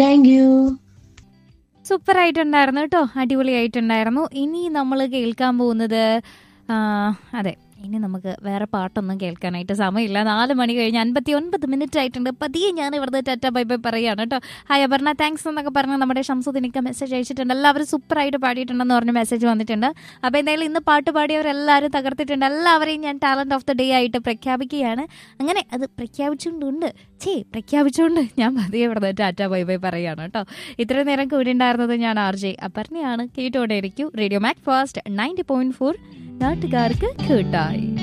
thank you super ആയിട്ടുണ്ടായിരുന്നു കേട്ടോ അടിപൊളിയായിട്ടുണ്ടായിരുന്നു ഇനി നമ്മൾ കേൾക്കാൻ പോകുന്നത് ആ, അതെ ഇനി നമുക്ക് വേറെ പാട്ടൊന്നും കേൾക്കാനായിട്ട് സമയമില്ല നാല് മണി കഴിഞ്ഞ് അൻപത്തി ഒൻപത് മിനിറ്റ് ആയിട്ടുണ്ട് പതിയെ ഞാൻ ഇവിടുന്ന് ടാറ്റ ബൈ ബൈ പറയുകയാണ് കേട്ടോ ഹായ് അപർണ താങ്ക്സ് എന്നൊക്കെ പറഞ്ഞ് നമ്മുടെ ഷംസുദ്ദീനൊക്കെ മെസ്സേജ് അയച്ചിട്ടുണ്ട് എല്ലാവരും സൂപ്പറായിട്ട് പാടിയിട്ടുണ്ടെന്ന് പറഞ്ഞ് മെസ്സേജ് വന്നിട്ടുണ്ട് അപ്പോൾ എന്തായാലും ഇന്ന് പാട്ട് പാടിയവരെല്ലാവരും തകർത്തിട്ടുണ്ട് എല്ലാവരെയും ഞാൻ ടാലന്റ് ഓഫ് ദ ഡേ ആയിട്ട് പ്രഖ്യാപിക്കുകയാണ് അങ്ങനെ അത് പ്രഖ്യാപിച്ചുകൊണ്ടുണ്ട് ചേ പ്രഖ്യാപിച്ചുകൊണ്ട് ഞാൻ പതിയെ ഇവിടുന്ന് ടാറ്റ ബൈ ബൈ പറയുകയാണ് കേട്ടോ ഇത്രയും നേരം കൂടി ഉണ്ടായിരുന്നത് ഞാൻ ആർ ജെ അപർണയാണ് കേട്ടോടെ ഇരിക്കൂ radio Mac Fast ninety point four നാട്ടുകാർക്ക് കേട്ടായി